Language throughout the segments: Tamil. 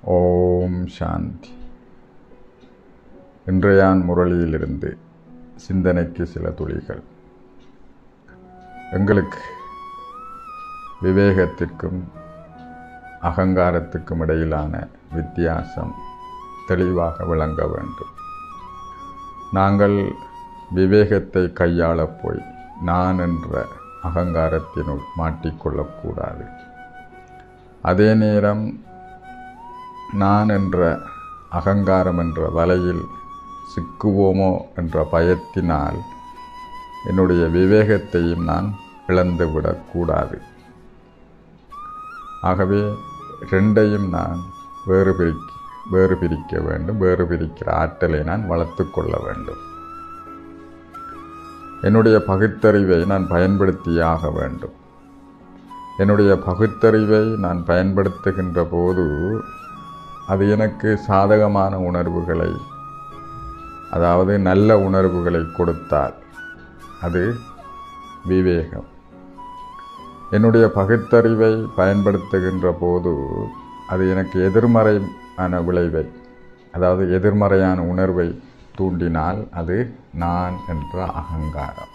ஓம் சாந்தி இன்றையான் முரளியிலிருந்து சிந்தனைக்கு சில துளிகள் எங்களுக்கு விவேகத்திற்கும் அகங்காரத்துக்கும் இடையிலான வித்தியாசம் தெளிவாக விளங்க வேண்டும் நாங்கள் விவேகத்தை கையாளப் போய் நான் என்ற அகங்காரத்தினுள் மாட்டிக்கொள்ளக்கூடாது அதே நேரம் நான் என்ற அகங்காரம் என்ற வலையில் சிக்குவோமோ என்ற பயத்தினால் என்னுடைய விவேகத்தையும் நான் இழந்துவிடக்கூடாது ஆகவே ரெண்டையும் நான் வேறு பிரிக்க வேறு பிரிக்க வேண்டும் வேறு பிரிக்கிற ஆற்றலை நான் வளர்த்து கொள்ள வேண்டும் என்னுடைய பகுத்தறிவை நான் பயன்படுத்தியாக வேண்டும் என்னுடைய பகுத்தறிவை நான் பயன்படுத்துகின்ற போது அது எனக்கு சாதகமான உணர்வுகளை அதாவது நல்ல உணர்வுகளை கொடுத்தால் அது விவேகம் என்னுடைய பகுத்தறிவை பயன்படுத்துகின்ற போது அது எனக்கு எதிர்மறையான விளைவை அதாவது எதிர்மறையான உணர்வை தூண்டினால் அது நான் என்ற அகங்காரம்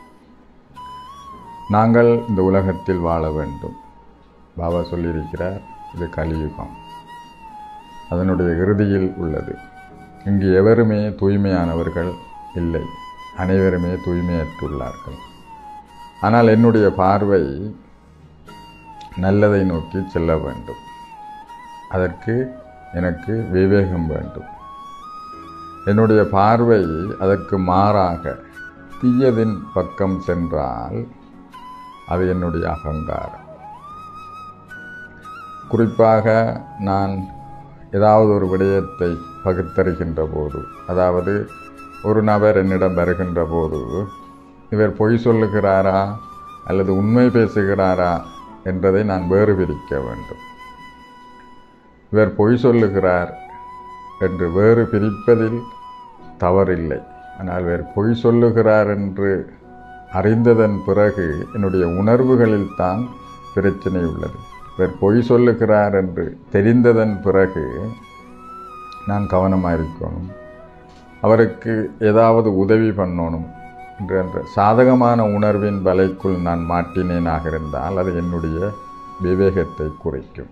நாங்கள் இந்த உலகத்தில் வாழ வேண்டும் பாபா சொல்லியிருக்கிறார் இது கலியுகம் அதனுடைய இறுதியில் உள்ளது இங்கு எவருமே தூய்மையானவர்கள் இல்லை அனைவருமே தூய்மையற்றுள்ளார்கள் ஆனால் என்னுடைய பார்வை நல்லதை நோக்கி செல்ல வேண்டும் அதற்கு எனக்கு விவேகம் வேண்டும் என்னுடைய பார்வை அதற்கு மாறாக தீயதின் பக்கம் சென்றால் அது என்னுடைய அகங்காரம் குறிப்பாக நான் ஏதாவது ஒரு விடயத்தை பகுத்தறிகின்ற போது அதாவது ஒரு நபர் என்னிடம் வருகின்ற போது இவர் பொய் சொல்லுகிறாரா அல்லது உண்மை பேசுகிறாரா என்றதை நான் வேறு பிரிக்க வேண்டும் இவர் பொய் சொல்லுகிறார் என்று வேறு பிரிப்பதில் தவறில்லை ஆனால் இவர் பொய் சொல்லுகிறார் என்று அறிந்ததன் பிறகு என்னுடைய உணர்வுகளில் தான் பிரச்சனை உள்ளது இவர் பொய் சொல்லுகிறார் என்று தெரிந்ததன் பிறகு நான் கவனமாக இருக்கணும் அவருக்கு ஏதாவது உதவி பண்ணணும் என்ற சாதகமான உணர்வின் வலைக்குள் நான் மாட்டினேனாக இருந்தால் அது என்னுடைய விவேகத்தை குறைக்கும்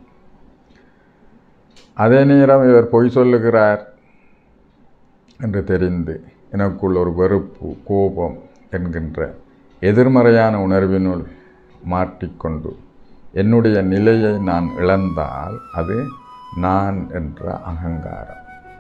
அதே நேரம் இவர் பொய் சொல்லுகிறார் என்று தெரிந்து எனக்குள் ஒரு வெறுப்பு கோபம் என்கின்ற எதிர்மறையான உணர்வினுள் மாட்டிக்கொண்டு என்னுடைய நிலையை நான் இழந்தால் அது நான் என்ற அகங்காரம்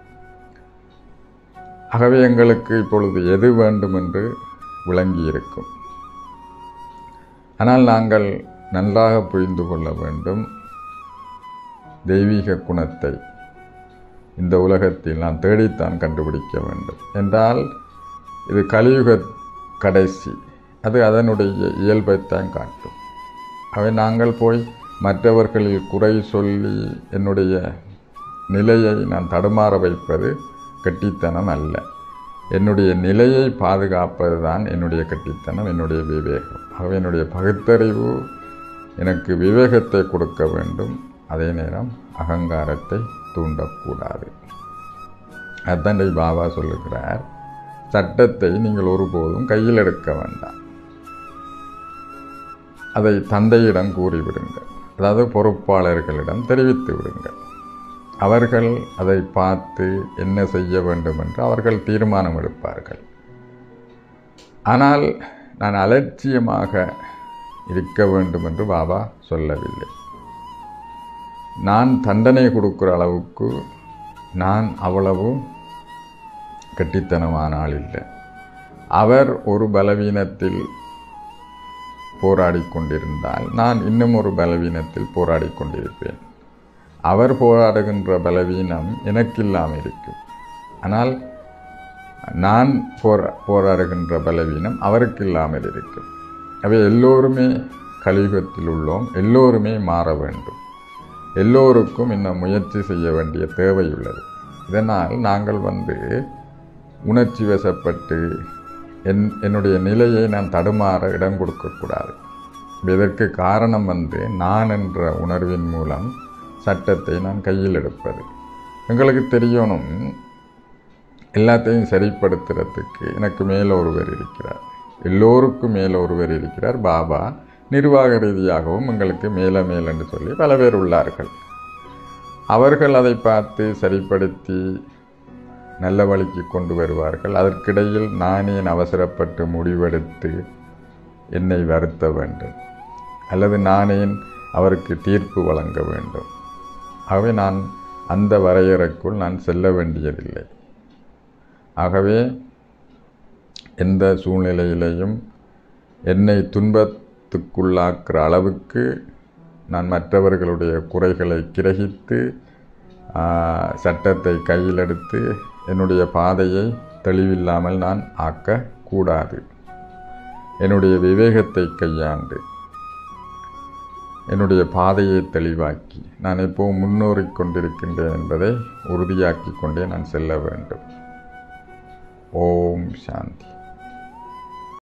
ஆகவே எங்களுக்கு இப்பொழுது எது வேண்டும் என்று விளங்கியிருக்கும் ஆனால் நாங்கள் நன்றாக புரிந்து கொள்ள வேண்டும் தெய்வீக குணத்தை இந்த உலகத்தில் நான் தேடித்தான் கண்டுபிடிக்க வேண்டும் என்றால் இது கலியுக கடைசி அது அதனுடைய இயல்பைத்தான் காட்டும் அவை நாங்கள் போய் மற்றவர்களில் குறை சொல்லி என்னுடைய நிலையை நான் தடுமாற வைப்பது கட்டித்தனம் அல்ல என்னுடைய நிலையை பாதுகாப்பது தான் என்னுடைய கட்டித்தனம் என்னுடைய விவேகம் ஆகவே என்னுடைய பகுத்தறிவு எனக்கு விவேகத்தை கொடுக்க வேண்டும் அதே நேரம் அகங்காரத்தை தூண்டக்கூடாது அதுதான் பாபா சொல்லுகிறார் சட்டத்தை நீங்கள் ஒருபோதும் கையில் எடுக்க வேண்டாம் அதை தந்தையிடம் கூறிவிடுங்கள் அதாவது பொறுப்பாளர்களிடம் தெரிவித்து விடுங்கள் அவர்கள் அதை பார்த்து என்ன செய்ய வேண்டும் என்று அவர்கள் தீர்மானம் எடுப்பார்கள் ஆனால் நான் அலட்சியமாக இருக்க வேண்டும் என்று பாபா சொல்லவில்லை நான் தண்டனை கொடுக்குற அளவுக்கு நான் அவ்வளவு கட்டித்தனமான ஆள் இல்லை அவர் ஒரு பலவீனத்தில் போராடி கொண்டிருந்தால் நான் இன்னும் ஒரு பலவீனத்தில் போராடி கொண்டிருப்பேன் அவர் போராடுகின்ற பலவீனம் எனக்கு இல்லாமல் இருக்கும் ஆனால் நான் போரா போராடுகின்ற பலவீனம் அவருக்கு இல்லாமல் இருக்கும் அவை எல்லோருமே கலியுகத்தில் உள்ளோம் எல்லோருமே மாற வேண்டும் எல்லோருக்கும் இன்னும் முயற்சி செய்ய வேண்டிய தேவை உள்ளது இதனால் நாங்கள் வந்து உணர்ச்சி வசப்பட்டு என் என்னுடைய நிலையை நான் தடுமாற இடம் கொடுக்கக்கூடாது இதற்கு காரணம் வந்து நான் என்ற உணர்வின் மூலம் சட்டத்தை நான் கையில் எடுப்பது எங்களுக்கு தெரியணும் எல்லாத்தையும் சரிப்படுத்துறதுக்கு எனக்கு மேலே ஒருவர் இருக்கிறார் எல்லோருக்கும் மேலே ஒருவர் இருக்கிறார் பாபா நிர்வாக ரீதியாகவும் எங்களுக்கு மேலே மேல் என்று சொல்லி பல பேர் உள்ளார்கள் அவர்கள் அதை பார்த்து சரிப்படுத்தி நல்ல வழிக்கு கொண்டு வருவார்கள் அதற்கிடையில் நானே அவசரப்பட்டு முடிவெடுத்து என்னை வருத்த வேண்டும் அல்லது நானே அவருக்கு தீர்ப்பு வழங்க வேண்டும் ஆகவே நான் அந்த வரையறைக்குள் நான் செல்ல வேண்டியதில்லை ஆகவே எந்த சூழ்நிலையிலையும் என்னை துன்பத்துக்குள்ளாக்குற அளவுக்கு நான் மற்றவர்களுடைய குறைகளை கிரகித்து சட்டத்தை கையில் எடுத்து என்னுடைய பாதையை தெளிவில்லாமல் நான் ஆக்கக்கூடாது என்னுடைய விவேகத்தை கையாண்டு என்னுடைய பாதையை தெளிவாக்கி நான் எப்போவும் முன்னோறிக் கொண்டிருக்கின்றேன் என்பதை உறுதியாக்கி கொண்டே நான் செல்ல வேண்டும் ஓம் சாந்தி